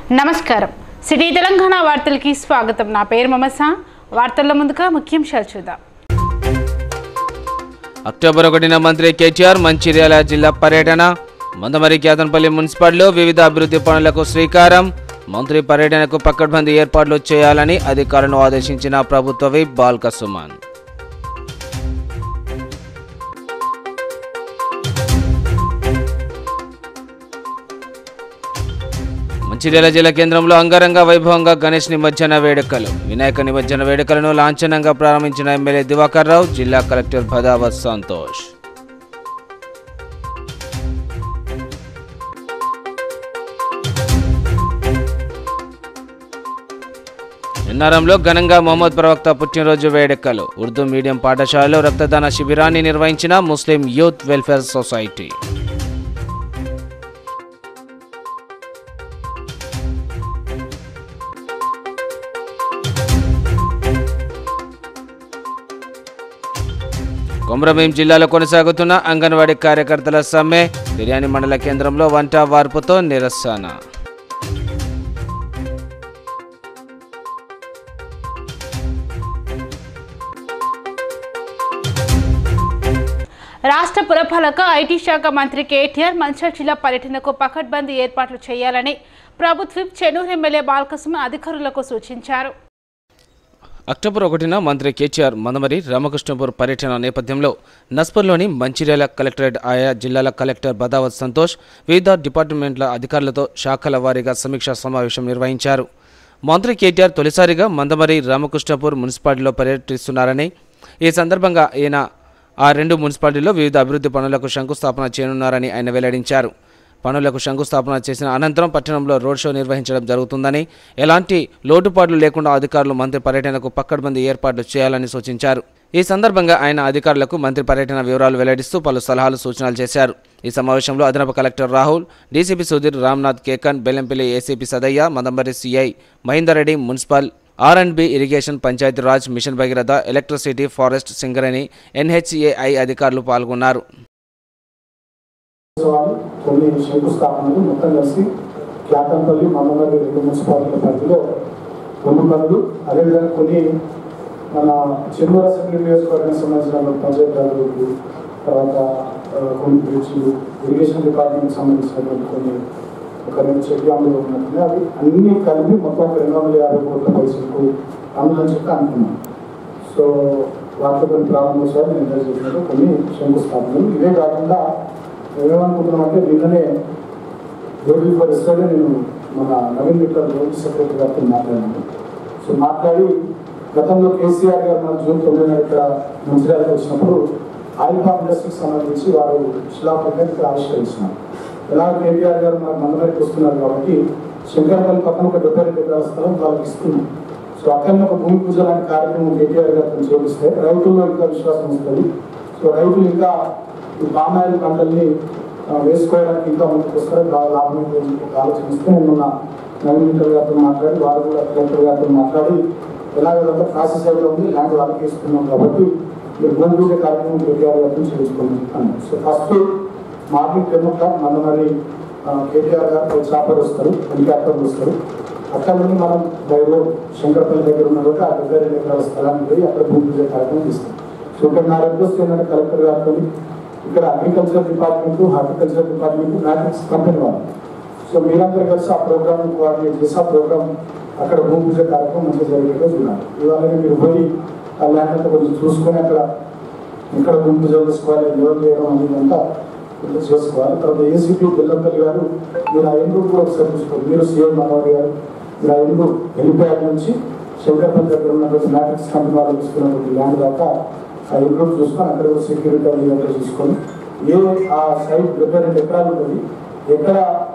నమస్కారం సిటీ తెలంగాణ వార్తలకి స్వాగతం నా పేరు మమస వార్తల్లో ముందుగా ముఖ్యాంశాలు చూద్దాం అక్టోబర్ ఒకటిన మంత్రి కేటీఆర్ మంచిర్యాల జిల్లా పర్యటన మందమరి కేతన్పల్లి మున్సిపాలిటీలో వివిధ అభివృద్ధి పనులకు శ్రీకారం మంత్రి పర్యటనకు పక్కడ్బందీ ఏర్పాట్లు చేయాలని అధికారులను ఆదేశించిన ప్రభుత్వ విప్ బాల్క సుమాన్ మంచిర్యాల జిల్లా కేంద్రంలో అంగరంగ వైభవంగా గణేష్ నిమజ్జన వేడుకలు వినాయక నిమజ్జన వేడుకలను లాంఛనంగా ప్రారంభించిన ఎమ్మెల్యే దివాకర్ రావు జిల్లా కలెక్టర్ భదావత్ సంతోష్ ఎన్నారంలో ఘనంగా మొహమ్మద్ ప్రవక్త పుట్టినరోజు వేడుకలు ఉర్దూ మీడియం పాఠశాలలో రక్తదాన శిబిరాన్ని నిర్వహించిన ముస్లిం యూత్ వెల్ఫేర్ సొసైటీ కొమరభీం జిల్లాలో కొనసాగుతున్న అంగన్వాడీ కార్యకర్తల సమ్మె బిర్యానీ మండల కేంద్రంలో వంట వార్పుతో నిరసన రాష్ట్ర పురపాలక ఐటీ శాఖ మంత్రి కేటీఆర్ మంచిర్యాల జిల్లా పర్యటనకు పకడ్బందీ ఏర్పాట్లు చేయాలని ప్రభుత్వం చెన్నూరు ఎమ్మెల్యే బాలకృష్ణ అధికారులకు సూచించారు అక్టోబర్ ఒకటిన మంత్రి కేటీఆర్ మందమరి రామకృష్ణపూర్ పర్యటన నేపథ్యంలో నస్పర్లోని మంచిర్యాల కలెక్టరేట్ ఆయా జిల్లాల కలెక్టర్ బదావత్ సంతోష్ వివిధ డిపార్ట్మెంట్ల అధికారులతో శాఖల వారీగా సమీక్షా సమావేశం నిర్వహించారు మంత్రి కేటీఆర్ తొలిసారిగా మందమరి రామకృష్ణపూర్ మున్సిపాలిటీలో పర్యటిస్తున్నారని ఈ సందర్భంగా ఈయన ఆ రెండు మున్సిపాలిటీల్లో వివిధ అభివృద్ధి పనులకు శంకుస్థాపన చేయనున్నారని ఆయన వెల్లడించారు పనులకు శంకుస్థాపన చేసిన అనంతరం పట్టణంలో రోడ్ షో నిర్వహించడం జరుగుతుందని ఎలాంటి లోటుపాట్లు లేకుండా అధికారులు మంత్రి పర్యటనకు పక్కడ్బందీ ఏర్పాట్లు చేయాలని సూచించారు ఈ సందర్భంగా ఆయన అధికారులకు మంత్రి పర్యటన వివరాలు వెల్లడిస్తూ పలు సలహాలు సూచనలు చేశారు ఈ సమావేశంలో అదనపు collector Rahul DCP Sudheer Ramnath కేకన్ Bellampalli ACP Sadayya మదంబరి CI Mahender Reddy municipal are and B irrigation Panchayati Raj machine Bhagiratha electricity forest Singareni NHAI అధికారులు పాల్గొన్నారు ఉత్సవాలు కొన్ని శంకుస్థాపనలు మొత్తం కలిసి క్యాతంపల్లి మల్లమల్లి రెండు మున్సిపాలిటీల పరిధిలో రెండు పనులు అదేవిధంగా కొన్ని మన చెన్నూరు అసెంబ్లీ నియోజకవర్గానికి సంబంధించిన పంచాయతీ అభివృద్ధి తర్వాత ఆ, కొన్ని బ్రిడ్జ్లు ఇరిగేషన్ డిపార్ట్మెంట్కి సంబంధించినటువంటి కొన్ని ఒక రెండు చెక్ డ్యాములు ఉన్నట్టున్నాయి అవి అన్ని కలిపి మొత్తం ఒక రెండు వందల యాభై కోట్ల పైసలకు పనులని చెప్పి అనుకున్నాం సో వాటిలో కొన్ని ప్రారంభోత్సవాలు నేను ఇందాక చెప్పినట్టు కొన్ని శంకుస్థాపనలు ఇవే కాకుండా మేమేమనుకుంటున్నాం అంటే నిన్ననే రోడ్డు పరిస్థితి నేను మన నవీన్ మిట్టర్ రోడ్డు సెక్రటరీ గారితో మాట్లాడాను సో మాట్లాడి గతంలో కేసీఆర్ గారు మన జూన్ తొమ్మిదిన ఇక్కడ మంచిర్యాలకు వచ్చినప్పుడు ఆయిల్ పామ్ ఇండస్ట్రీకి సంబంధించి వారు శిలాపథకం ఇక్కడ ఆవిష్కరించినారు ఎలా కేటీఆర్ గారు మన మందరికి వస్తున్నారు కాబట్టి శంకరపల్లి పక్కన ఒక డెబ్బై రెండు ఎకరాల స్థలం వాళ్ళకి ఇస్తున్నాం సో అక్కడ ఒక భూమి పూజ లాంటి కార్యక్రమం కేటీఆర్ గారితో చేపిస్తే రైతుల్లో ఇంకా విశ్వాసం వస్తుంది సో రైతులు ఇంకా ఈ పామాయిల్ పంటల్ని ఆ, వేసుకోవడానికి ఇంకా ముందుకు వస్తారు బాగా లాభం ఉంటుంది అని చెప్పి ఆలోచనిస్తే నేను మొన్న నవీన్ మిట్టర్ గారితో మాట్లాడి వారు కూడా కలెక్టర్ గారితో మాట్లాడి ఎలాగంటే ప్రాసెస్ అయితే ఉంది ల్యాండ్ వాళ్ళకి ఇస్తున్నాం కాబట్టి మీరు భూమి పూజ కార్యక్రమం కేటీఆర్ గారితో చేయించుకోండి అన్నాను so first morning ten o'clock మన మరి ఆ, కేటీఆర్ గారు చాపర్ వస్తారు హెలికాప్టర్ వస్తారు అక్కడ నుండి మనం బై రోడ్ శంకరపల్లి దగ్గర ఉన్న రోడ్డు ఆ దగ్గర రెండు ఎకరాల స్థలానికి పోయి అక్కడ భూమి పూజ కార్యక్రమం ఇస్తాం సో ఇక్కడ నా రిక్వెస్ట్ ఏంటంటే కలెక్టర్ గారితో ఇక్కడ agriculture department horticulture department matrix company వాళ్ళు సో మీరందరూ కలిసి ఆ ప్రోగ్రామ్ కోఆర్డినేట్ చేసి ఆ ప్రోగ్రామ్ అక్కడ భూమి పూజ కార్యక్రమం మంచిగా జరిగేట్టుగా చూడాలి ఇవాళ మీరు పోయి ఆ ల్యాండ్ అంతా కొంచెం చూసుకొని అక్కడ ఇక్కడ భూమి పూజ చేసుకోవాలి ఎవరు చేయడం అనేది అంతా కొంచెం చేసుకోవాలి తర్వాత ఏసీపీ బెల్లంపల్లి గారు మీరు ఆ ఎండు కూడా ఒకసారి చూసుకోండి మీరు సీఎం మనోహర్ గారు మీరు ఆ ఎండు హెలిప్యాడ్ నుంచి శంకర్పల్లి దగ్గర ఉన్నటువంటి మ్యాట్రిక్స్ కంపెనీ వాళ్ళు తీసుకున్నటువంటి ల్యాండ్ దాకా ఆ ఎండు చూసుకొని అక్కడ కూడా సెక్యూరిటీ అది ఇదంతా చూసుకొని ఏ ఆ సైట్ డెబ్బై రెండు ఎకరాలు ఉంటుంది ఎక్కడ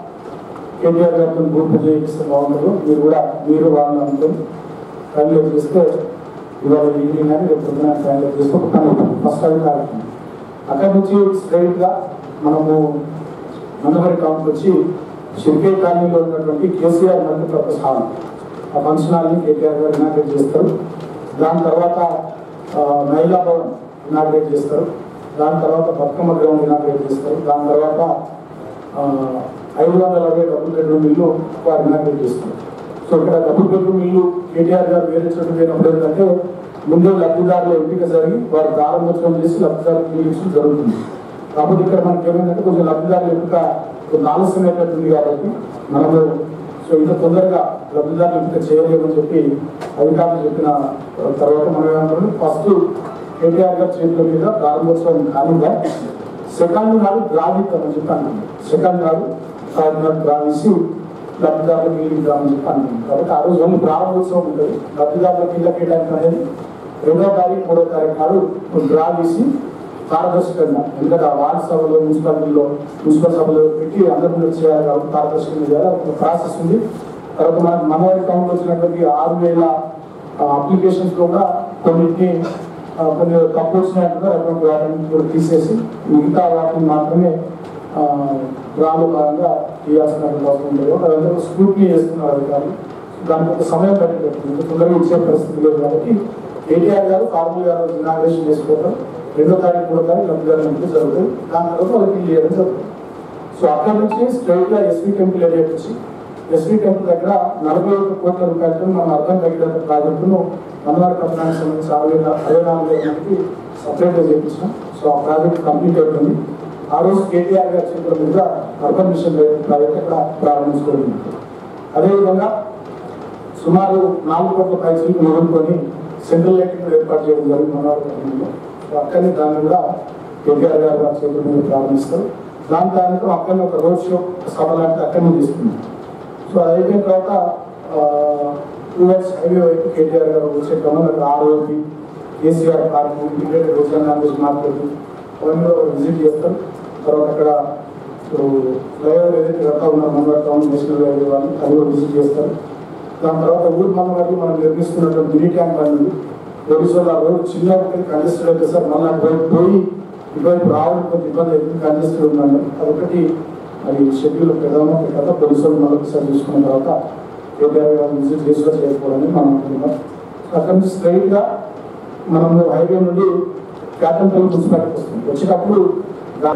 కేటీఆర్ గారితో భూమి పూజ చేయిస్తే బాగుంటుందో మీరు కూడా మీరు వాళ్ళని అనుకొని కళ్ళు చేస్తే ఇవాళ ఈవినింగ్ కానీ రేపు పొద్దున ట్రైన్లో చేస్తే ఒక పని అవుతుంది ఫస్ట్ అది కార్యక్రమం అక్కడ నుంచి స్ట్రైట్గా మనము మందమరి టౌన్కి వచ్చి షిర్కే కాలనీలో ఉన్నటువంటి కేసీఆర్ మల్టీపర్పస్ హాల్ ఆ ఫంక్షన్ హాల్ని కేటీఆర్ గారు ఇనాగ్రేట్ చేస్తారు దాని తర్వాత ఆ, మహిళా భవన్ ఇనాగ్రేట్ చేస్తారు దాని తర్వాత బతుకమ్మ గ్రౌండ్ ఇనాగ్రేట్ చేస్తారు దాని తర్వాత ఆ, ఐదు వందల అరవై డబుల్ బెడ్రూమ్ ఇల్లు వారు ఇనాగ్రేట్ చేస్తున్నారు సో ఇక్కడ డబుల్ బెడ్రూమ్ ఇల్లు కేటీఆర్ గారు వేరే చోటు పోయినప్పుడు ఏంటంటే ముందు లబ్ధిదారుల ఎంపిక జరిగి వారు ప్రారంభోత్సవం చేసి లబ్ధిదారులకు ఇల్లు ఇచ్చడం జరుగుతుంది కాబట్టి ఇక్కడ మనకి ఏమైందంటే కొంచెం లబ్ధిదారుల ఎంపిక కొంచెం ఆలస్యం అయినట్టుంది కాబట్టి మనము సో ఇంత తొందరగా లబ్ధిదారులు ఎంపిక చేయలేమని చెప్పి అధికారులు చెప్పిన తర్వాత మనం ఏమన్నాం ఫస్ట్ కేటీఆర్ గారి చేతుల మీద ప్రారంభోత్సవం కానుగా సెకండ్ నాడు డ్రా తీద్దామని చెప్పి అనుకున్నాం సెకండ్ నాడు థర్డ్ నాడు డ్రా తీసి లబ్ధిదారులకు ఇల్లు ఇద్దామని చెప్పి అనుకున్నాం కాబట్టి ఆ రోజు ఓన్లీ ప్రారంభోత్సవం ఉంటుంది లబ్ధిదారులకు ఇళ్ళ కేటాయింపు అనేది రెండో తారీఖు మూడో తారీఖు నాడు డ్రా తీసి పారదర్శకంగా ఎందుకంటే ఆ వార్డు సభలో మున్సిపాలిటీలో మున్సిపల్ సభలో పెట్టి అందరూ ముందు చేయాలి కాబట్టి పారదర్శకంగా చేయాలి ఒక ప్రాసెస్ ఉంది తర్వాత మన మనవారి కౌంట్ వచ్చినటువంటి ఆరు వేల అప్లికేషన్స్ కూడా కొన్నింటిని ఆ, కొన్ని తప్పు వచ్చినట్టుగా అటువంటి వాటిని కూడా తీసేసి మిగతా వాటిని మాత్రమే డ్రాలో భాగంగా చేయాల్సినటువంటి అవసరం ఉండదు అదంతా స్క్రూట్నీ చేస్తున్నారు అధికారులు దానికి ఒక సమయం పట్టింది ఇంత తొందరగా ఇచ్చే పరిస్థితి లేదు కాబట్టి కేటీఆర్ గారు ఫార్మల్ గారు ఇనాగ్రేషన్ చేసుకోవడం రెండో తారీఖు మూడో తారీఖు లబ్ధిదారులు ఎంపిక జరుగుతుంది దాని తర్వాత వాళ్ళకి ఇల్లు ఇవ్వడం జరుగుతుంది సో అక్కడ నుంచి స్ట్రైట్ గా ఎస్వి టెంపుల్ ఏరియా వచ్చి ఎస్వి టెంపుల్ దగ్గర నలభై ఒక కోట్ల రూపాయలతో మనం అర్థం తగ్గిన ప్రాజెక్టును మనవారి పట్టణానికి సంబంధించి అరవై నా- అరవై నాలుగు వేల మందికి సపరేట్ గా చేయించాం సో ఆ ప్రాజెక్ట్ కంప్లీట్ అయిపోయింది ఆ రోజు కేటీఆర్ గారి చేతుల మీద అర్బన్ మిషన్ ప్రాజెక్ట్ అక్కడ ప్రారంభించుకోవడం అదేవిధంగా సుమారు నాలుగు కోట్ల పైసలు మొదలుకొని సెంట్రల్ లైటింగ్ ఏర్పాటు చేయడం జరిగింది మనవారి పట్టణంలో సో అక్కడనే దాన్ని కూడా కేటీఆర్ గారు వారి చేతుల మీద ప్రారంభిస్తారు దాని దానితో అక్కడనే ఒక రోడ్ షో సభ లాంటిది అక్కడనే తీసుకున్నాం సో అది అయిపోయిన తర్వాత టూవర్డ్స్ హైవే వైపు కేటీఆర్ గారు వచ్చే క్రమంలో అక్కడ ROP KCR park integrated vegetable language market అవన్నీ కూడా విజిట్ చేస్తారు తర్వాత అక్కడ ఇప్పుడు ఫ్లైఓవర్ ఏదైతే కడతా ఉన్నారో మన టౌన్ నేషనల్ హైవే వాళ్ళు అది కూడా విజిట్ చేస్తారు దాని తర్వాత ఊరు మన వారికి మనం నిర్మిస్తున్నటువంటి మినీ ట్యాంక్ బండ్ ఉంది పోలీసులు ఆ రోడ్ చిన్న కంజెస్టెడ్ అయితే సార్ మళ్ళీ అటువైపు పోయి ఇటువైపు రావడం కొంచెం ఇబ్బంది అవుతుంది కంజెస్టెడ్ ఉందండి అదొకటి మరి షెడ్యూల్ పెడదామో పెట్టాక పోలీసులు మళ్ళీ ఒకసారి చూసుకున్న తర్వాత కేటీఆర్ గారు విజిట్ చేసి కూడా చేయకపోవాలని మనం అనుకుంటున్నాం అక్కడ నుంచి స్ట్రైట్ గా మనము హైవే నుండి క్యాటంపల్లి మున్సిపాలిటీకి వస్తాం వచ్చేటప్పుడు దా-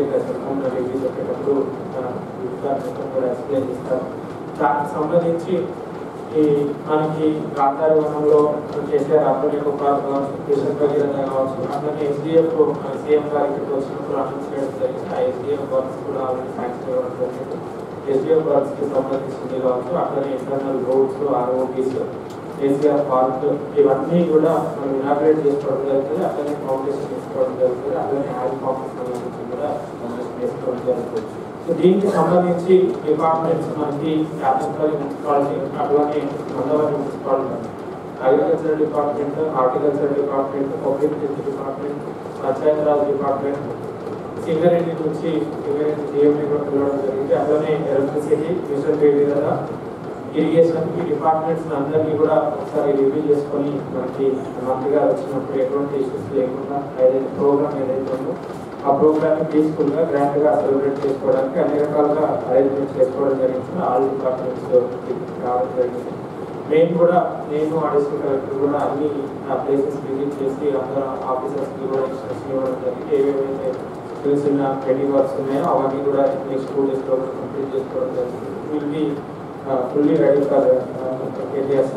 దానికి సంబంధించి ఈ మనకి గాంధారి వనంలో కేసీఆర్ అర్బన్ ఉపాధి కావచ్చు కిషన్ భగీరథ కావచ్చు అట్లనే ఎస్డిఎఫ్ సీఎం గారికి వచ్చినప్పుడు అనౌన్స్ చేయడం జరిగింది ఆ ఎస్డిఎఫ్ వర్క్స్ కూడా ఆల్రెడీ శాంక్షన్ ఇవ్వడం జరిగింది ఎస్డిఎఫ్ వర్క్స్ కి సంబంధించింది కావచ్చు అట్లనే internal roads ROTs KCR park ఇవన్నీ కూడా మనం ఇనాగ్రేట్ చేసుకోవడం జరుగుతుంది అట్లనే ఫౌండేషన్ తీసుకోవడం జరుగుతుంది అట్లనే ఆయిల్ కాంప్లెక్స్ సంబంధించి కూడా ఫౌండేషన్ చేసుకోవడం జరుగుతుంది సో దీనికి సంబంధించి డిపార్ట్మెంట్స్ మనకి యాదవపల్లి మున్సిపాలిటీ అట్లానే మందవరం municipality agriculture department horticulture department public health department Panchayati Raj department Singareni నుంచి సింగరేణి డిఎంఏ కూడా పిలవడం జరిగింది అట్లానే ఎలక్ట్రిసిటీ మిషన్ బేబీ కదా ఇరిగేషన్ ఈ డిపార్ట్మెంట్స్ అందరినీ కూడా ఒకసారి రివ్యూ చేసుకొని మనకి మంత్రి గారు వచ్చినప్పుడు ఎటువంటి ఇష్యూస్ లేకుండా ఏదైతే ప్రోగ్రామ్ ఏదైతే ఉందో ఆ ప్రోగ్రామ్ పీస్ఫుల్ గా గ్రాండ్ గా సెలబ్రేట్ చేసుకోవడానికి అన్ని రకాలుగా అరేంజ్మెంట్ చేసుకోవడం జరిగింది ఆల్ డిపార్ట్మెంట్స్ రావడం జరిగింది మేము కూడా నేను అడిషనల్ కలెక్టర్ కూడా అన్ని ప్లేసెస్ విజిట్ చేసి అందరూ ఆఫీసర్స్ కి కూడా ఇన్స్ట్రక్షన్ ఇవ్వడం జరిగింది ఏవేవైతే చిన్న చిన్న పెండింగ్ వర్క్స్ ఉన్నాయో అవన్నీ కూడా నెక్స్ట్ టూ డేస్ లో కంప్లీట్ చేసుకోవడం జరిగింది will be fully ready for KTR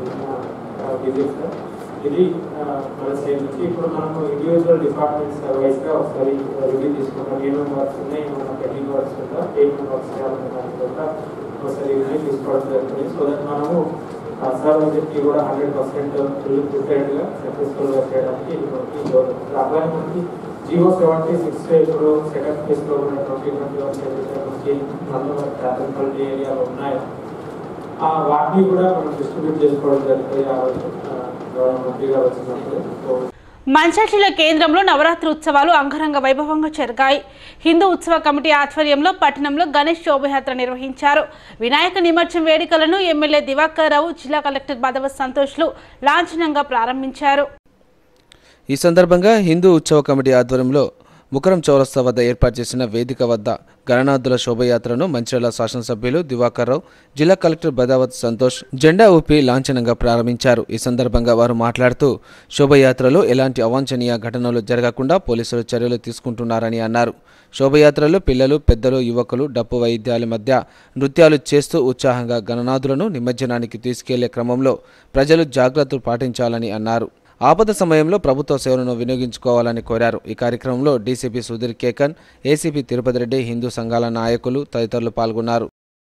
visit ఇది ఆ, మన సైడ్ నుంచి ఇప్పుడు మనము ఇండివిజువల్ డిపార్ట్మెంట్స్ వైజ్ గా ఒకసారి రివ్యూ తీసుకుంటాం ఏమేమి వర్క్స్ ఉన్నాయి ఏమైనా పెండింగ్ వర్క్స్ ఉందా ఏమేమి వర్క్స్ చేయాలనే దాని కూడా ఒకసారి రివ్యూ తీసుకోవడం జరుగుతుంది సో దట్ మనము సార్ చెప్పి కూడా హండ్రెడ్ పర్సెంట్ ఫుల్ ప్రిపేర్డ్ గా సక్సెస్ఫుల్ గా చేయడానికి ఇది మనకి జరుగుతుంది అట్లానే మనకి జియో సెవెంటీ సిక్స్ ఇప్పుడు సెకండ్ ఫేజ్ లో ఉన్న ట్వంటీ ట్వంటీ వన్ మనకి మందవరం క్యాపిటల్ ఏరియాలో ఉన్నాయో ఆ వాటిని కూడా మనం డిస్ట్రిబ్యూట్ చేసుకోవడం జరుగుతుంది ఆ రోజు ఆ, గౌరవ మంత్రి గారు వచ్చినప్పుడు సో మంచాట్ల కేంద్రంలో నవరాత్రి ఉత్సవాలు అంగరంగ వైభవంగా జరిగాయి హిందూ ఉత్సవ కమిటీ ఆధ్వర్యంలో పట్టణంలో గణేష్ శోభయాత్ర నిర్వహించారు వినాయక నిమజ్జనం వేడుకలను ఎమ్మెల్యే దివాకర్ రావు జిల్లా కలెక్టర్ మాధవ సంతోష్లు లాంఛనంగా ప్రారంభించారు ఈ సందర్భంగా హిందూ ఉత్సవ కమిటీ ఆధ్వర్యంలో ముకరం చౌరస్తా వద్ద ఏర్పాటు చేసిన వేదిక వద్ద గణనాథుల శోభయాత్రను మంచిర్యాల శాసనసభ్యులు దివాకర్ రావు జిల్లా కలెక్టర్ బదావత్ సంతోష్ జెండా ఊపి లాంఛనంగా ప్రారంభించారు ఈ సందర్భంగా వారు మాట్లాడుతూ శోభయాత్రలో ఎలాంటి అవాంఛనీయ ఘటనలు జరగకుండా పోలీసులు చర్యలు తీసుకుంటున్నారని అన్నారు శోభయాత్రలో పిల్లలు పెద్దలు యువకులు డప్పు వైద్యాల మధ్య నృత్యాలు చేస్తూ ఉత్సాహంగా గణనాథులను నిమజ్జనానికి తీసుకెళ్లే క్రమంలో ప్రజలు జాగ్రత్తలు పాటించాలని అన్నారు ఆపద సమయంలో ప్రభుత్వ సేవలను వినియోగించుకోవాలని కోరారు ఈ కార్యక్రమంలో డీసీపీ సుధీర్ కేకన్ ఏసీపీ తిరుపతి రెడ్డి హిందూ సంఘాల నాయకులు తదితరులు పాల్గొన్నారు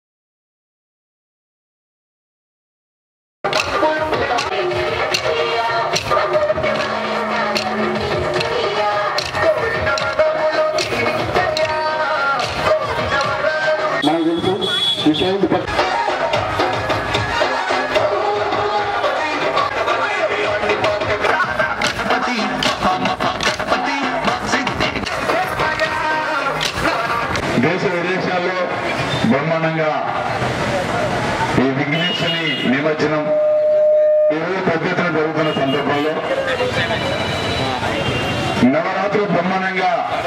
మనకు తెలుసు విషయం దేశ విదేశాల్లో బ్రహ్మాండంగా ఈ విఘ్నేశ్వరి నిమజ్జనం ఈరోజు పెద్ద ఎత్తున జరుగుతున్న సందర్భంలో నవరాత్రులు బ్రహ్మాండంగా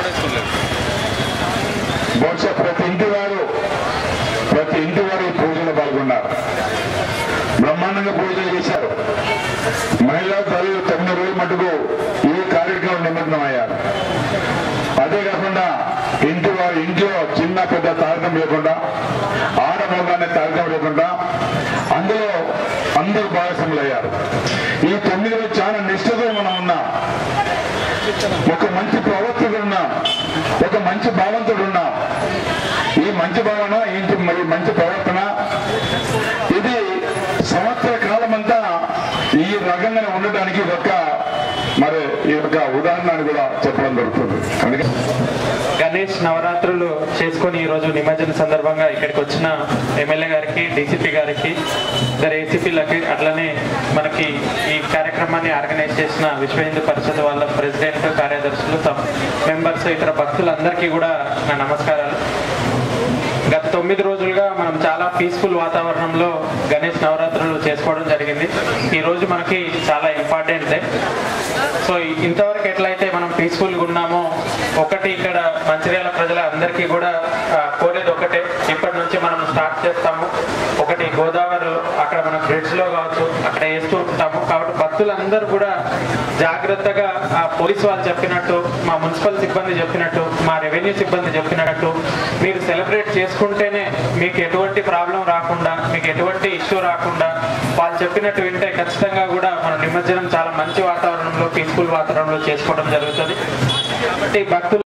బహుశా ప్రతి ఇంటి వారు ప్రతి ఇంటి వారు ఈ పూజలో పాల్గొన్నారు బ్రహ్మాండంగా పూజలు చేశారు మహిళా తల్లులు తొమ్మిది రోజుల మటుకు ఈ కార్యక్రమం నిమగ్నం అయ్యారు అదే కాకుండా ఇంటి వారు ఇంట్లో చిన్న పెద్ద తారకం లేకుండా ఆడమగానే తారకం లేకుండా అందులో అందరూ భాగస్వాములు అయ్యారు ఈ తొమ్మిది రోజులు చాలా నిష్ఠతో మనం ఉన్నాం ఒక మంచి ప్రవర్తకుడు ఉన్నాం ఒక మంచి భావంతుడు ఉన్నాం ఈ మంచి భావన ఇంటి మరి మంచి ప్రవర్తన ఇది సంవత్సర కాలం అంతా ఈ రకంగానే ఉండటానికి ఒక మరి ఈ యొక్క ఉదాహరణ కూడా చెప్పడం జరుగుతుంది అందుకే గణేష్ నవరాత్రులు చేసుకొని ఈ రోజు నిమజ్జన సందర్భంగా ఇక్కడికి వచ్చిన ఎమ్మెల్యే గారికి డీసీపీ గారికి ఇద్దరు ఏసీపీలకి అట్లనే మనకి ఈ కార్యక్రమాన్ని ఆర్గనైజ్ చేసిన విశ్వ హిందూ పరిషత్ వాళ్ళ ప్రెసిడెంట్ కార్యదర్శులు మెంబర్స్ ఇతర భక్తులందరికీ కూడా నా నమస్కారాలు గత తొమ్మిది రోజులుగా మనం చాలా పీస్ఫుల్ వాతావరణంలో గణేష్ నవరాత్రులు చేసుకోవడం జరిగింది ఈ రోజు మనకి చాలా ఇంపార్టెంట్ డే సో ఇంతవరకు ఎట్లయితే మనం పీస్ఫుల్గా ఉన్నామో ఒకటి ఇక్కడ మంచిర్యాల ప్రజల అందరికీ కూడా ఆ, కోరేది ఒకటే ఇప్పటి నుంచి మనం స్టార్ట్ చేస్తాము ఒకటి గోదావరి అక్కడ మన బ్రిడ్జ్ లో కావచ్చు అక్కడ వేస్తూ ఉంటాము కాబట్టి భక్తులందరూ కూడా జాగ్రత్తగా ఆ పోలీస్ వాళ్ళు చెప్పినట్టు మా మున్సిపల్ సిబ్బంది చెప్పినట్టు మా రెవెన్యూ సిబ్బంది చెప్పినట్టు మీరు సెలబ్రేట్ చేసుకుంటేనే మీకు ఎటువంటి ప్రాబ్లం రాకుండా మీకు ఎటువంటి ఇష్యూ రాకుండా వాళ్ళు చెప్పినట్టు వింటే ఖచ్చితంగా కూడా మన నిమజ్జనం చాలా మంచి వాతావరణంలో పీస్ఫుల్ వాతావరణంలో చేసుకోవడం జరుగుతుంది కాబట్టి భక్తులు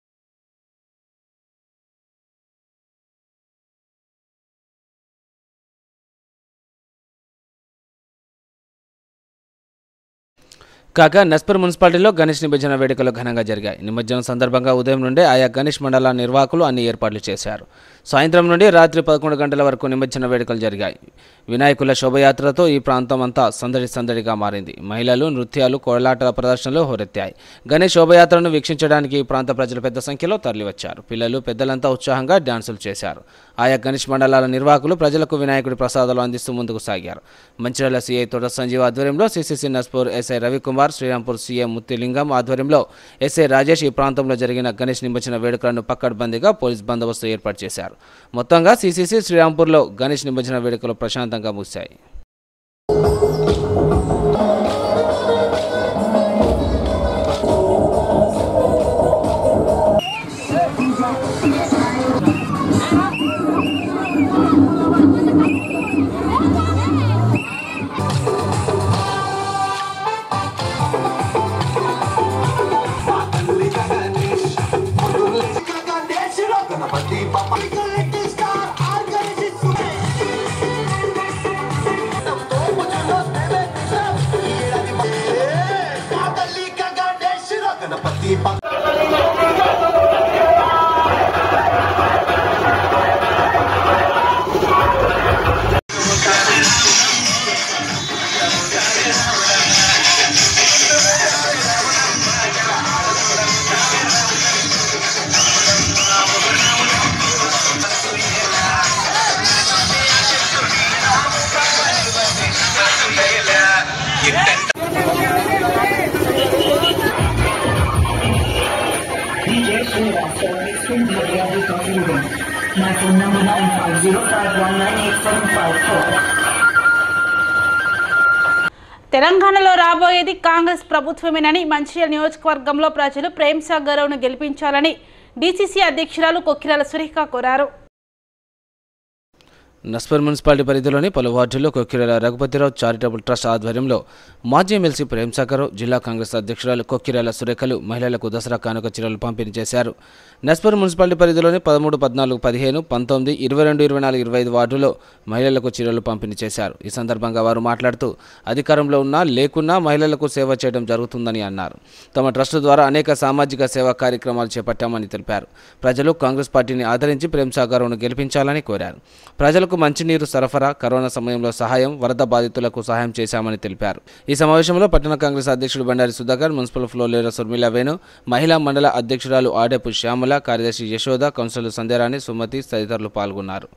కాగా నస్పర్ మున్సిపాలిటీలో గణేష్ నిమజ్జన వేడుకలు ఘనంగా జరిగాయి నిమజ్జనం సందర్భంగా ఉదయం నుండే ఆయా గణేష్ మండల నిర్వాహకులు అన్ని ఏర్పాట్లు చేశారు సాయంత్రం నుండి రాత్రి పదకొండు గంటల వరకు నిమజ్జన వేడుకలు జరిగాయి వినాయకుల శోభయాత్రతో ఈ ప్రాంతం అంతా సందడి సందడిగా మారింది మహిళలు నృత్యాలు కోలాటల ప్రదర్శనలు హోరెత్తాయి గణేష్ శోభయాత్రను వీక్షించడానికి ఈ ప్రాంత ప్రజలు పెద్ద సంఖ్యలో తరలివచ్చారు పిల్లలు పెద్దలంతా ఉత్సాహంగా డ్యాన్సులు చేశారు ఆయా గణేష్ మండలాల నిర్వాహకులు ప్రజలకు వినాయకుడి ప్రసాదాలు అందిస్తూ ముందుకు సాగారు మంచిర్యాల సీఐ తోట సంజీవ్ ఆధ్వర్యంలో CCC Naspur SI Ravikumar Srirampur CM Muthilingam ఆధ్వర్యంలో ఎస్ఐ రాజేష్ ఈ ప్రాంతంలో జరిగిన గణేష్ నిమజ్జన వేడుకలను పక్కడ్బందీగా పోలీస్ బందోబస్తు ఏర్పాటు చేశారు మొత్తంగా సిసిసి శ్రీరాంపూర్లో గణేష్ నిమజ్జన వేడుకలు ప్రశాంతంగా ముగిశాయి Ganapati Ganapati DJ My phone number nine five zero five one nine eight seven five four. తెలంగాణలో రాబోయేది కాంగ్రెస్ ప్రభుత్వమేనని మంచిర్యాల నియోజకవర్గంలో ప్రజలు ప్రేమ్ సాగర్ను గెలిపించాలని డీసీసీ అధ్యక్షురాలు కొక్కిరాల సురేఖ కోరారు నస్పర్ మున్సిపాలిటీ పరిధిలోని పలు వార్డుల్లో కొక్కిరాల రఘుపతిరావు చారిటబుల్ ట్రస్ట్ ఆధ్వర్యంలో మాజీ ఎమ్మెల్సీ ప్రేమ్ సాగర్ జిల్లా కాంగ్రెస్ అధ్యక్షురాలు కొక్కిరాల సురేఖలు మహిళలకు దసరా కానుక చీరలు పంపిణీ చేశారు నస్పర్ మున్సిపాలిటీ పరిధిలోని పదమూడు పద్నాలుగు పదిహేను పంతొమ్మిది ఇరవై రెండు ఇరవై నాలుగు ఇరవై ఐదు వార్డులో మహిళలకు చీరలు పంపిణీ చేశారు ఈ సందర్భంగా వారు మాట్లాడుతూ అధికారంలో ఉన్నా లేకున్నా మహిళలకు సేవ చేయడం జరుగుతుందని అన్నారు తమ ట్రస్ట్ ద్వారా అనేక సామాజిక సేవా కార్యక్రమాలు చేపట్టామని తెలిపారు ప్రజలు కాంగ్రెస్ పార్టీని ఆదరించి ప్రేమ్ సాగర్ను గెలిపించాలని కోరారు ప్రజలకు మంచినీరు సరఫరా కరోనా సమయంలో సహాయం వరద బాధితులకు సహాయం చేశామని తెలిపారు ఈ సమావేశంలో పట్టణ కాంగ్రెస్ అధ్యక్షుడు Bandari Sudhakar municipal floor leader Surmila Venu మహిళా మండల అధ్యక్షురాలు ఆడేపు శ్యామల కార్యదర్శి యశోద కౌన్సిలర్ సంధ్యారాణి సుమతి తదితరులు పాల్గొన్నారు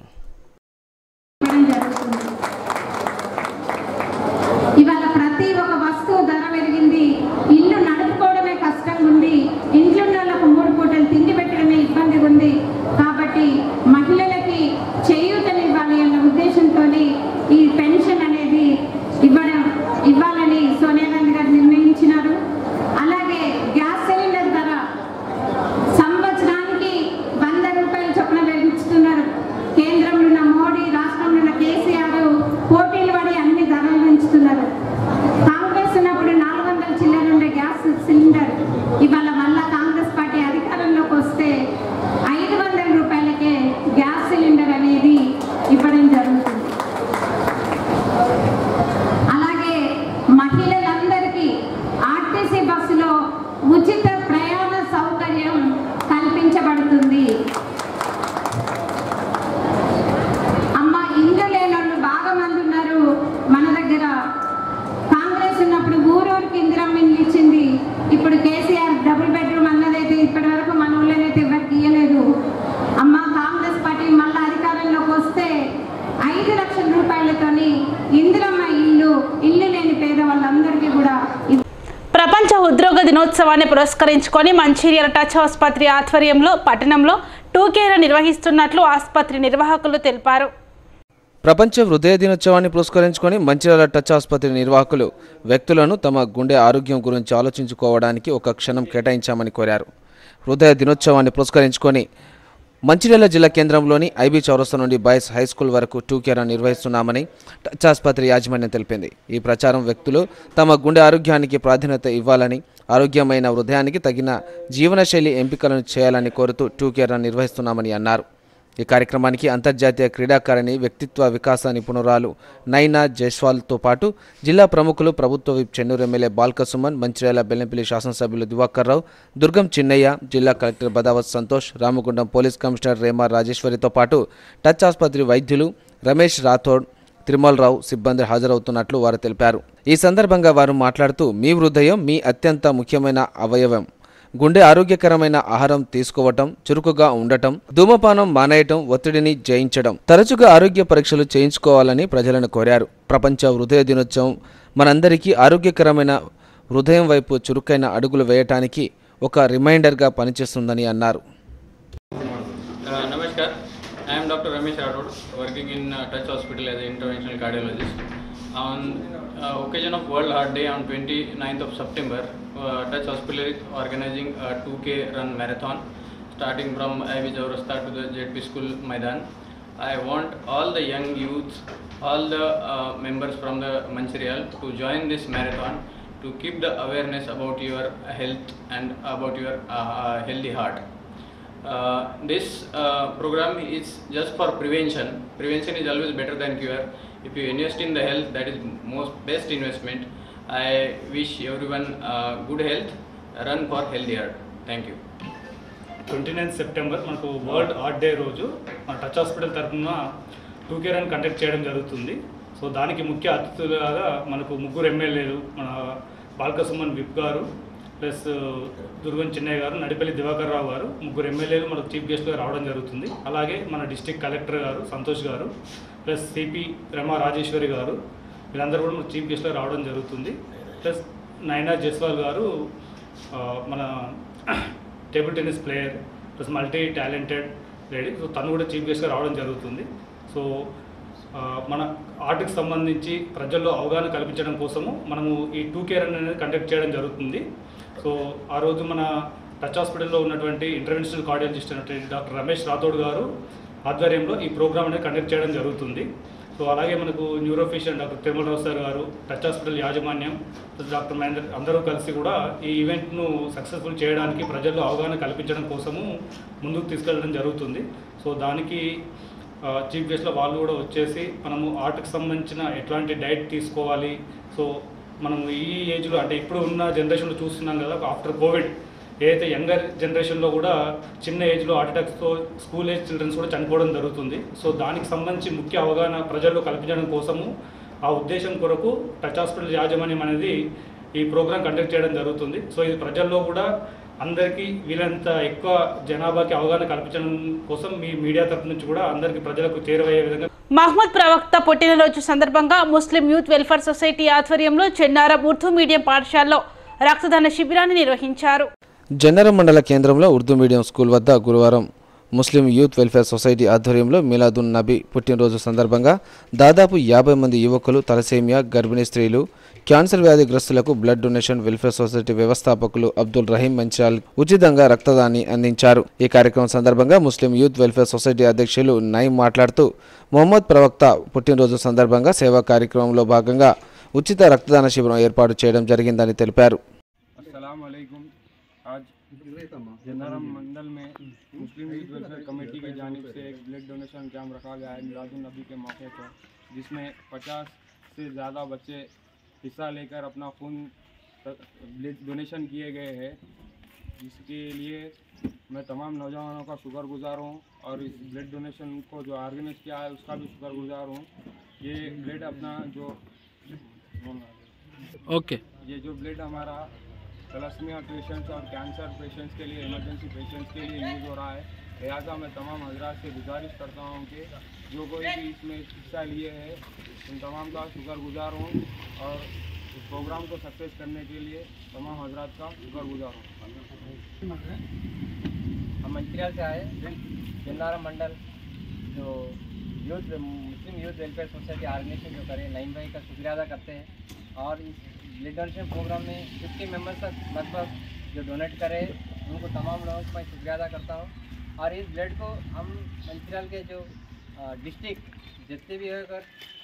ఇవాళ ప్రతి ఒక్క వస్తువు ధర పెరిగింది ఇల్లు నడుపుకోవడమే కష్టంగా ఉంది ఇంట్లో ఉన్న వాళ్ళకు మూడు పూటలు తిండి పెట్టడమే ఇబ్బందిగా ఉంది కాబట్టి మహిళలకి చేయూతనివ్వాలి అన్న ఉద్దేశంతో ఈ పెన్షన్ అనేది ఇవ్వడం ఇవ్వాలని సోనియా గాంధీ గారు నిర్ణయించినారు అలాగే గ్యాస్ సిలిండర్ ధర సంవత్సరానికి వంద రూపాయల చొప్పున పెంచుతున్నారు కేంద్రంలో ఉన్న మోడీ రాష్ట్రంలో ఉన్న కేసీఆర్ పోటీలు పడి అన్ని ధరలు పెంచుతున్నారు కాంగ్రెస్ ఉన్నప్పుడు నాలుగు వందల చిల్లర ఉండే గ్యాస్ సిలిండర్ ఇవాళ మళ్ళా కాంగ్రెస్ పార్టీ అధికారంలోకి వస్తే ఐదు వందల రూపాయలకే గ్యాస్ సిలిండర్ అనేది ఇవ్వడం జరుగుతుంది అలాగే మహిళలందరికీ ఆర్టీసీ బస్సులో ఉచిత ప్రయాణ సౌకర్యం కల్పించబడుతుంది అమ్మ ఇల్లు లేని వాళ్ళు బాగా మంది ఉన్నారు మన దగ్గర కాంగ్రెస్ ఉన్నప్పుడు ఊరూరికి ఇందిరమ్మ ఇల్లు ఇచ్చింది ఇప్పుడు కేసీఆర్ డబుల్ బెడ్రూమ్ అన్నదైతే ఇప్పటి వరకు మన ఊళ్ళోనైతే ఎవరికి ఇయ్యలేదు అమ్మ కాంగ్రెస్ పార్టీ మళ్ళీ అధికారంలోకి వస్తే ఐదు లక్షల రూపాయలతోని ఇందిరమ్మ ఇల్లు ఇల్లు లేని పేద వాళ్ళందరికీ కూడా ఇవ్వ- ప్రపంచ హృద్రోగ దినోత్సవాన్ని పురస్కరించుకొని మంచిర్యాల టచ్ ఆసుపత్రి ఆధ్వర్యంలో పట్టణంలో టూకేర నిర్వహిస్తున్నట్లు ఆసుపత్రి నిర్వాహకులు తెలిపారు ప్రపంచ హృదయ దినోత్సవాన్ని పురస్కరించుకొని మంచిర్యాల టచ్ ఆసుపత్రి నిర్వాహకులు వ్యక్తులను తమ గుండె ఆరోగ్యం గురించి ఆలోచించుకోవడానికి ఒక క్షణం కేటాయించామని కోరారు హృదయ దినోత్సవాన్ని పురస్కరించుకొని మంచిర్యాల జిల్లా కేంద్రంలోని ఐబీ చౌరస్తా నుండి బాయ్స్ హై స్కూల్ వరకు టూకేరా నిర్వహిస్తున్నామని టచ్ ఆసుపత్రి యాజమాన్యం తెలిపింది ఈ ప్రచారం వ్యక్తులు తమ గుండె ఆరోగ్యానికి ప్రాధాన్యత ఇవ్వాలని ఆరోగ్యమైన హృదయానికి తగిన జీవనశైలి ఎంపికలను చేయాలని కోరుతూ టూకేరా నిర్వహిస్తున్నామని అన్నారు ఈ కార్యక్రమానికి అంతర్జాతీయ క్రీడాకారిణి వ్యక్తిత్వ వికాస నిపుణురాలు నైనా జైస్వాల్తో పాటు జిల్లా ప్రముఖులు ప్రభుత్వ విప్ చెన్నూరు ఎమ్మెల్యే బాల్క సుమన్ మంచిర్యాల బెల్లంపల్లి శాసనసభ్యులు దివాకర్ రావు దుర్గం చిన్నయ్య జిల్లా collector Badavath Santosh Ramagundam police commissioner Rema రాజేశ్వరితో పాటు టచ్ ఆసుపత్రి వైద్యులు రమేష్ రాథోడ్ తిరుమలరావు సిబ్బంది హాజరవుతున్నట్లు వారు తెలిపారు ఈ సందర్భంగా వారు మాట్లాడుతూ మీ హృదయం మీ అత్యంత ముఖ్యమైన అవయవం గుండె ఆరోగ్యకరమైన ఆహారం తీసుకోవటం చురుకుగా ఉండటం ధూమపానం మానేయటం ఒత్తిడిని జయించడం తరచుగా ఆరోగ్య పరీక్షలు చేయించుకోవాలని ప్రజలను కోరారు ప్రపంచ హృదయ దినోత్సవం మనందరికీ ఆరోగ్యకరమైన హృదయం వైపు చురుకైన అడుగులు వేయటానికి ఒక రిమైండర్గా పనిచేస్తుందని అన్నారు Uh, Namaskar. I am Dr. Ramesh Rathod, working in uh, Touch Hospital as an interventional cardiologist. On uh, occasion of World Heart Day on 29th of September, uh, Touch Hospital is organizing a 2K run marathon starting from IV Jaurasta to the JP School Maidan. I want all the young youths, all the uh, members from the Mancherial to join this marathon to keep the awareness about your health and about your uh, uh, healthy heart. Uh, this uh, program is just for prevention. Prevention is always better than cure. If you invest in the health, that is most best investment. I wish everyone uh, good health. Run for healthy heart. Thank you. Twenty nine September మనకు world heart day రోజు మన touch hospital తరఫున టూకే run conduct చేయడం జరుగుతుంది so దానికి ముఖ్య అతిథులుగా మనకు ముగ్గురు ఎమ్మెల్యేలు మన బాల్కసుమన్ విప్ గారు ప్లస్ దుర్గం చిన్నయ్య గారు నడిపల్లి దివాకర్ రావు గారు ముగ్గురు ఎమ్మెల్యేలు మనకు చీఫ్ గెస్ట్గా రావడం జరుగుతుంది అలాగే మన డిస్టిక్ కలెక్టర్ గారు సంతోష్ గారు ప్లస్ సిపి రమా రాజేశ్వరి గారు వీళ్ళందరూ కూడా మన చీఫ్ గెస్ట్గా రావడం జరుగుతుంది ప్లస్ నైనా జస్వాల్ గారు ఆ, మన table tennis player plus multi talented lady so తను కూడా చీఫ్ గెస్ట్గా రావడం జరుగుతుంది సో ఆ, మన ఆర్ట్కి సంబంధించి ప్రజల్లో అవగాహన కల్పించడం కోసము మనము ఈ టూ కేర్ అనేది కండక్ట్ చేయడం జరుగుతుంది సో ఆ రోజు మన టచ్ హాస్పిటల్లో ఉన్నటువంటి ఇంటర్వెన్షనల్ కార్డియాలజిస్ట్ అయినటువంటి డాక్టర్ రమేష్ రాథోడ్ గారు ఆధ్వర్యంలో ఈ ప్రోగ్రామ్ అనేది కండక్ట్ చేయడం జరుగుతుంది సో అలాగే మనకు న్యూరోఫిషియన్ డాక్టర్ తిరుమలరావు సార్ గారు టచ్ హాస్పిటల్ యాజమాన్యం డాక్టర్ మహేందర్ అందరూ కలిసి కూడా ఈ ఈవెంట్ను సక్సెస్ఫుల్ చేయడానికి ప్రజల్లో అవగాహన కల్పించడం కోసము ముందుకు తీసుకెళ్ళడం జరుగుతుంది సో దానికి ఆ, చీఫ్ గెస్ట్లో వాళ్ళు కూడా వచ్చేసి మనము ఆర్ట్కి సంబంధించిన ఎట్లాంటి డైట్ తీసుకోవాలి సో మనం ఈ ఏజ్లో అంటే ఇప్పుడు ఉన్న జనరేషన్లో చూస్తున్నాం కదా ఆఫ్టర్ కోవిడ్ ఏదైతే యంగర్ జనరేషన్లో కూడా చిన్న ఏజ్లో హార్ట్ అటాక్స్తో స్కూల్ ఏజ్ చిల్డ్రన్స్ కూడా చనిపోవడం జరుగుతుంది సో దానికి సంబంధించి ముఖ్య అవగాహన ప్రజల్లో కల్పించడం కోసము ఆ ఉద్దేశం కొరకు టచ్ హాస్పిటల్ యాజమాన్యం అనేది ఈ ప్రోగ్రాం కండక్ట్ చేయడం జరుగుతుంది సో ఇది ప్రజల్లో కూడా అందరికీ వీలంత ఎక్కువ జనాభాకి అవగాహన కల్పించడం కోసం మీ మీడియా తరపు నుంచి కూడా అందరికీ ప్రజలకు చేరువయ్యే విధంగా మహమ్మద్ ప్రవక్త పుట్టినరోజు సందర్భంగా ముస్లిం యూత్ వెల్ఫేర్ సొసైటీ ఆధ్వర్యంలో చెన్నారం ఉర్దూ మీడియం పాఠశాలలో రక్తదాన శిబిరాన్ని నిర్వహించారు జన్నరం మండల కేంద్రంలో ఉర్దూ మీడియం స్కూల్ వద్ద గురువారం ముస్లిం యూత్ వెల్ఫేర్ సొసైటీ ఆధ్వర్యంలో మిలాదున్ నబీ పుట్టినరోజు సందర్భంగా దాదాపు యాభై మంది యువకులు తలసేమియా గర్భిణీ స్త్రీలు క్యాన్సర్ వ్యాధిగ్రస్తులకు బ్లడ్ డొనేషన్ వెల్ఫేర్ సొసైటీ వ్యవస్థాపకులు అబ్దుల్ రహీం మంచాల్ ఉచితంగా రక్తదాన్ని అందించారు ఈ కార్యక్రమం సందర్భంగా ముస్లిం యూత్ వెల్ఫేర్ సొసైటీ అధ్యక్షులు నయీం మాట్లాడుతూ మొహమ్మద్ ప్రవక్త పుట్టినరోజు సందర్భంగా సేవా కార్యక్రమంలో భాగంగా ఉచిత రక్తదాన శిబిరం ఏర్పాటు చేయడం జరిగిందని తెలిపారు अस्सलाम वालेकुम आज जनारम मंडल में मुस्लिम यूथ वेलफेयर कमेटी की जानिब से एक ब्लड डोनेशन कैंप रखा गया है मिलादुलनबी के मौके पर जिसमें 50 से ज़्यादा बच्चे हिस्सा लेकर अपना खून ब्लड डोनेशन किए गए हैं जिसके लिए मैं तमाम नौजवानों का शुक्रगुजार हूँ और इस ब्लड डोनेशन को जो ऑर्गेनाइज किया है उसका भी शुक्रगुजार हूँ ये ब्लड अपना जो ओके ये जो ब्लड हमारा तलस्मिया पेशेंट्स और कैंसर पेशेंट्स के लिए इमरजेंसी पेशेंट्स के लिए यूज़ हो रहा है लिहाजा मैं तमाम हजरात से गुजारिश करता हूँ कि जो कोई भी इसमें हिस्सा लिए है उन तमाम का शुक्रगुजार हूँ और इस प्रोग्राम को सक्सेस करने के लिए तमाम हजरात का शुक्रगुजार हूँ हम मंचिरियल से आए जन्नारा मंडल जो youth Muslim youth welfare society organization जो करे नईम भाई का शुक्रिया अदा करते हैं और इस ब्लड डोनेशन प्रोग्राम में फिफ्टी मेम्बर्स तक लगभग जो डोनेट करे उनको तमाम लोगों को मैं शुक्रिया अदा करता हूँ और इस ब्लड को हम मंचिरियल के जो डिस्ट्रिक्ट जितने भी है अगर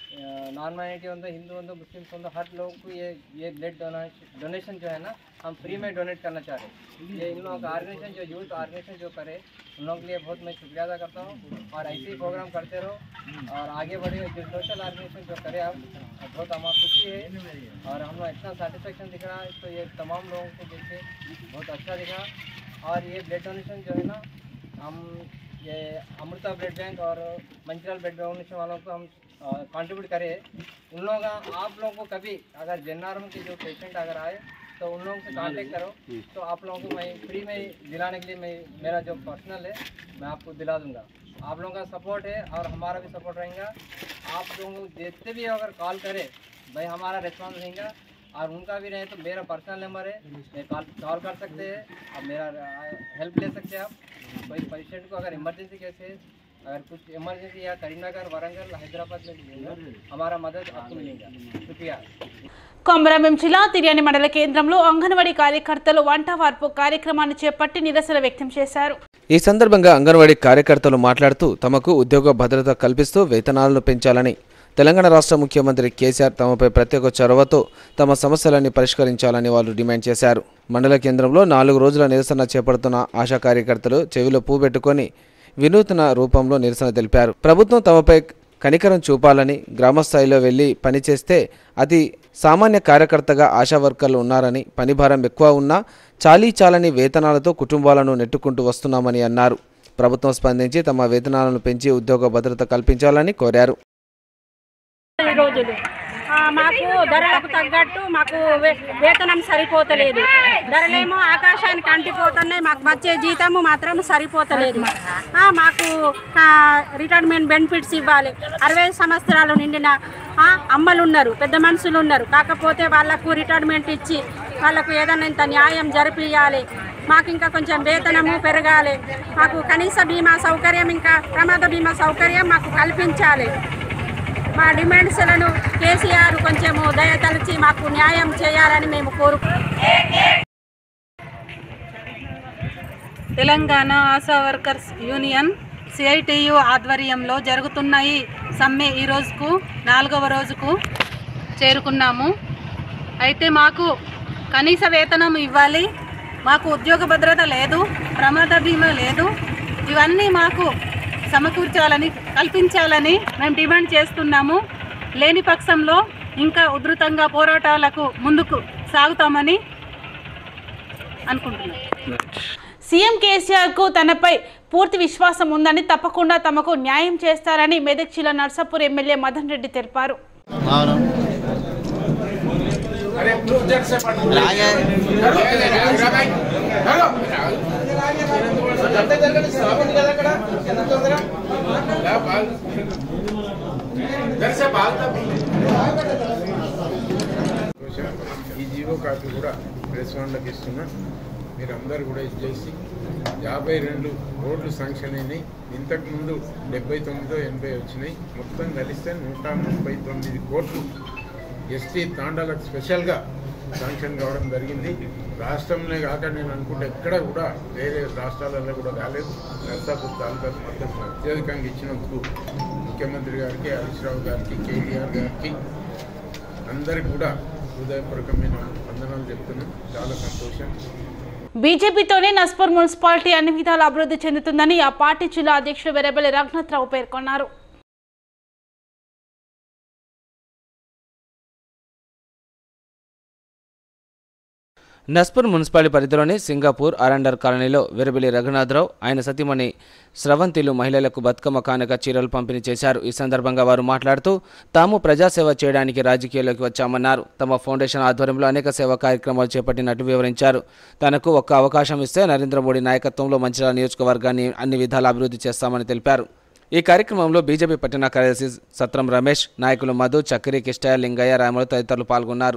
नॉन माइनॉरिटी हो हिंदू हो मुस्लिम्स हो हर लोगों को ये ये ब्लड डोनेशन डोनेशन जो है ना हम फ्री में डोनेट करना चाह रहे हैं ये इन लोगों का ऑर्गेनाइजेशन जो यूथ ऑर्गेनाइजेशन जो करे उन लोगों के लिए बहुत मैं शुक्रिया अदा करता हूँ और ऐसे ही प्रोग्राम करते रहो और आगे बढ़े जो सोशल ऑर्गेनाइजेशन जो करे आप बहुत हमारा खुशी है और हम लोग इतना सेटिस्फेक्शन दिख रहा है तो ये तमाम लोगों को देख के बहुत अच्छा दिखा और ये ब्लड डोनेशन जो है ना हम ये अमृता ब्लड बैंक और मंचिलाल ब्लड डोनेशन वालों को हम कंट्रीब्यूट करें उन लोगों का आप लोगों को कभी अगर जेनारम के जो पेशेंट अगर आए तो उन लोगों से कांटेक्ट करो तो आप लोगों को मैं फ्री में दिलाने के लिए मैं मेरा जो पर्सनल है मैं आपको दिला दूंगा आप लोगों का सपोर्ट है और हमारा भी सपोर्ट रहेगा आप लोगों को जितने भी अगर कॉल करे भाई हमारा रिस्पॉन्स रहेगा और उनका भी रहे तो मेरा पर्सनल नंबर है मैं कॉल कॉल कर सकते हैं और मेरा हेल्प ले सकते हैं आप कोई पेशेंट को अगर इमरजेंसी कैसे है अगर कुछ इमरजेंसी या करीमनगर वारंगल हैदराबाद में भी हमारा मदद आपको मिलेगा शुक्रिया కొమరంభీం జిల్లా తిర్యాని మండల కేంద్రంలో అంగన్వాడీ కార్యకర్తలు వంట వార్పు కార్యక్రమాన్ని చేపట్టి నిరసన వ్యక్తం చేశారు ఈ సందర్భంగా అంగన్వాడీ కార్యకర్తలు మాట్లాడుతూ తమకు ఉద్యోగ భద్రత కల్పిస్తూ వేతనాలను పెంచాలని తెలంగాణ రాష్ట్ర ముఖ్యమంత్రి కేసీఆర్ తమపై ప్రత్యేక చొరవతో తమ సమస్యలన్నీ పరిష్కరించాలని వాళ్ళు డిమాండ్ చేశారు మండల కేంద్రంలో నాలుగు రోజుల నిరసన చేపడుతున్న ఆశా కార్యకర్తలు చెవిలో పూ పెట్టుకొని వినూత్న రూపంలో నిరసన తెలిపారు ప్రభుత్వం తమపై కనికరం చూపాలని గ్రామస్థాయిలో వెళ్లి పనిచేస్తే అతి సామాన్య కార్యకర్తగా ఆశా వర్కర్లు ఉన్నారని పనిభారం ఎక్కువ ఉన్నా చాలీ చాలని వేతనాలతో కుటుంబాలను నెట్టుకుంటూ వస్తున్నామని అన్నారు ప్రభుత్వం స్పందించి తమ వేతనాలను పెంచి ఉద్యోగ భద్రత కల్పించాలని కోరారు ఈ రోజులు ఆ, మాకు ధరలకు తగ్గట్టు మాకు వే- వేతనం సరిపోతలేదు ధరలేమో ఆకాశానికి అంటిపోతున్నాయి మాకు వచ్చే జీతము మాత్రం సరిపోతలేదు ఆ, మాకు ఆ, రిటైర్మెంట్ బెనిఫిట్స్ ఇవ్వాలి అరవై సంవత్సరాలు నిండిన ఆ, అమ్మలు ఉన్నారు పెద్ద మనుషులు ఉన్నారు కాకపోతే వాళ్ళకు రిటైర్మెంట్ ఇచ్చి వాళ్ళకు ఏదైనా ఇంత న్యాయం జరిపియాలి మాకు ఇంకా కొంచెం వేతనము పెరగాలి మాకు కనీస బీమా సౌకర్యం ఇంకా ప్రమాద బీమా సౌకర్యం మాకు కల్పించాలి మా డిమాండ్స్లను కేసీఆర్ కొంచెము దయతలిచి మాకు న్యాయం చేయాలని మేము కోరుకుంటున్నాం Telangana ASHA workers union CITU ఆధ్వర్యంలో జరుగుతున్న ఈ సమ్మె ఈ రోజుకు నాలుగవ రోజుకు చేరుకున్నాము అయితే మాకు కనీస వేతనం ఇవ్వాలి మాకు ఉద్యోగ భద్రత లేదు ప్రమాద బీమా లేదు ఇవన్నీ మాకు సమకూర్చాలని కల్పించాలని మేము డిమాండ్ చేస్తున్నాము లేని పక్షంలో ఇంకా ఉధృతంగా పోరాటాలకు ముందుకు సాగుతామని అనుకుంటున్నాం సీఎం కేసీఆర్ కు తనపై పూర్తి విశ్వాసం ఉందని తప్పకుండా తమకు న్యాయం చేస్తారని మెదక్ జిల్లా నర్సాపూర్ ఎమ్మెల్యే మదన్ రెడ్డి తెలిపారు ఈ జీవో కాపీ కూడా ప్రెస్ వాళ్ళకి ఇస్తున్నా మీరందరూ కూడా ఇది చేసి యాభై రెండు రోడ్లు శాంక్షన్ అయినాయి ఇంతకు ముందు డెబ్బై తొమ్మిదో ఎనభై వచ్చినాయి మొత్తం కలిస్తే నూట ముప్పై తొమ్మిది కోట్లు ఎస్టీ తాండాలకు స్పెషల్గా శాంక్షన్ కావడం జరిగింది రాష్ట్రంలో కాక నేను అనుకుంటే ఎక్కడ కూడా వేరే రాష్ట్రాలలో కూడా కాలేదు నర్సాపూర్ తాలూకాకు మాత్రం అత్యధికంగా ఇచ్చినందుకు ముఖ్యమంత్రి గారికి హరీష్ రావు గారికి కేటీఆర్ గారికి అందరికి కూడా హృదయపూర్వకమైన వందనాలు చెప్తున్నాం చాలా సంతోషం బీజేపీతోనే నస్పూర్ మున్సిపాలిటీ అన్ని విధాల అభివృద్ధి చెందుతుందని ఆ పార్టీ జిల్లా అధ్యక్షుడు వెరబెల్లి రఘునాథరావు పేర్కొన్నారు నస్పూర్ మున్సిపాలిటీ పరిధిలోని సింగపూర్ అరండర్ కాలనీలో విరబిలి రఘునాథరావు ఆయన సతీమణి స్రవంతిలు మహిళలకు బతుకమ్మ కానుక చీరలు పంపిణీ చేశారు ఈ సందర్భంగా వారు మాట్లాడుతూ తాము ప్రజాసేవ చేయడానికి రాజకీయాల్లోకి వచ్చామన్నారు తమ ఫౌండేషన్ ఆధ్వర్యంలో అనేక సేవా కార్యక్రమాలు చేపట్టినట్టు వివరించారు తనకు ఒక్క అవకాశం ఇస్తే నరేంద్ర మోడీ నాయకత్వంలో మంచిర్యాల నియోజకవర్గాన్ని అన్ని విధాలా అభివృద్ధి చేస్తామని తెలిపారు ఈ కార్యక్రమంలో బీజేపీ పట్టణ కార్యదర్శి సత్రం రమేష్ నాయకులు మధు చక్రి కిష్టయ్య లింగయ్య రాములు తదితరులు పాల్గొన్నారు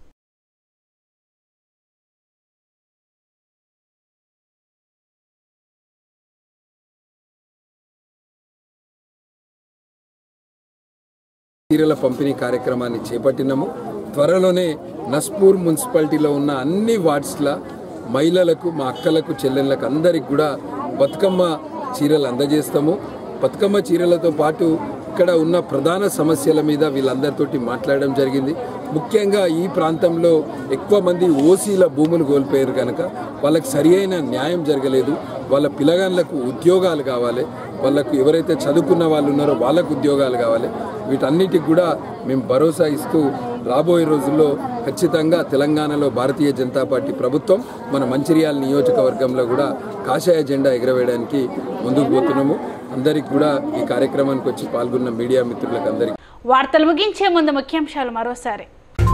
చీరల పంపిణీ కార్యక్రమాన్ని చేపట్టినాము త్వరలోనే నస్పూర్ మున్సిపాలిటీలో ఉన్న అన్ని వార్డ్స్ల మహిళలకు మా అక్కలకు చెల్లెళ్ళకు అందరికి కూడా బతుకమ్మ చీరలు అందజేస్తాము బతుకమ్మ చీరలతో పాటు ఇక్కడ ఉన్న ప్రధాన సమస్యల మీద వీళ్ళందరితోటి మాట్లాడడం జరిగింది ముఖ్యంగా ఈ ప్రాంతంలో ఎక్కువ మంది ఓసీల భూములు కోల్పోయారు కనుక వాళ్ళకి సరి అయిన న్యాయం జరగలేదు వాళ్ళ పిల్లగాళ్ళకు ఉద్యోగాలు కావాలి వాళ్ళకు ఎవరైతే చదువుకున్న వాళ్ళు ఉన్నారో వాళ్ళకు ఉద్యోగాలు కావాలి వీటన్నిటికి కూడా మేము భరోసా ఇస్తూ రాబోయే రోజుల్లో ఖచ్చితంగా తెలంగాణలో భారతీయ జనతా పార్టీ ప్రభుత్వం మన మంచిర్యాల నియోజకవర్గంలో కూడా కాషాయ జెండా ఎగరవేయడానికి ముందుకు పోతున్నాము అందరికి కూడా ఈ కార్యక్రమానికి వచ్చి పాల్గొన్న మీడియా మిత్రులకు అందరికీ వార్తలు ముగించే ముందు ముఖ్యాంశాలు మరోసారి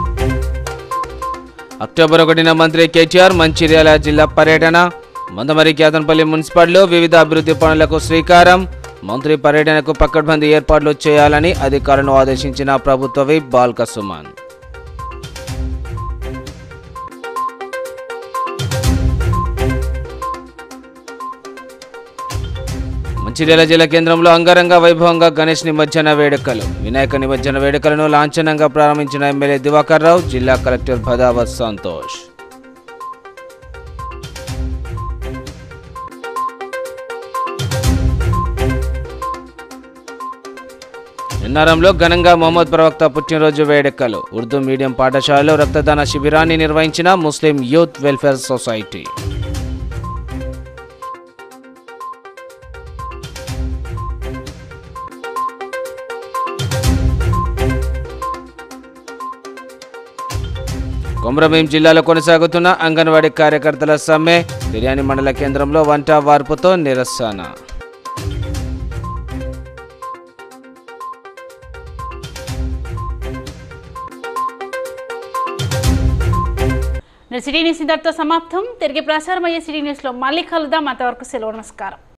అక్టోబర్ ఒకటిన మంత్రి కేటీఆర్ మంచిర్యాల జిల్లా పర్యటన మందమరి కేతన్పల్లి మున్సిపాలిటీలో వివిధ అభివృద్ధి పనులకు శ్రీకారం మంత్రి పర్యటనకు పక్కడ్బందీ ఏర్పాట్లు చేయాలని అధికారులను ఆదేశించిన ప్రభుత్వ విప్ బాల్క సుమాన్ మంచిర్యాల జిల్లా కేంద్రంలో అంగరంగ వైభవంగా గణేష్ నిమజ్జన వేడుకలు వినాయక నిమజ్జన వేడుకలను లాంఛనంగా ప్రారంభించిన ఎమ్మెల్యే దివాకర్ రావు జిల్లా కలెక్టర్ భదావత్ సంతోష్ ఎన్నారంలో ఘనంగా మొహమ్మద్ ప్రవక్త పుట్టినరోజు వేడుకలు ఉర్దూ మీడియం పాఠశాలలో రక్తదాన శిబిరాన్ని నిర్వహించిన ముస్లిం యూత్ వెల్ఫేర్ సొసైటీ కొమరభీం జిల్లాలో కొనసాగుతున్న అంగన్వాడీ కార్యకర్తల సమ్మె బిర్యానీ మండల కేంద్రంలో వంట వార్పుతో నిరసన సిటీ న్యూస్ ఇంతటితో సమాప్తం తిరిగి ప్రసారం అయ్యే సిటీ న్యూస్లో మళ్ళీ కలుద్దాం అంతవరకు సెలవు నమస్కారం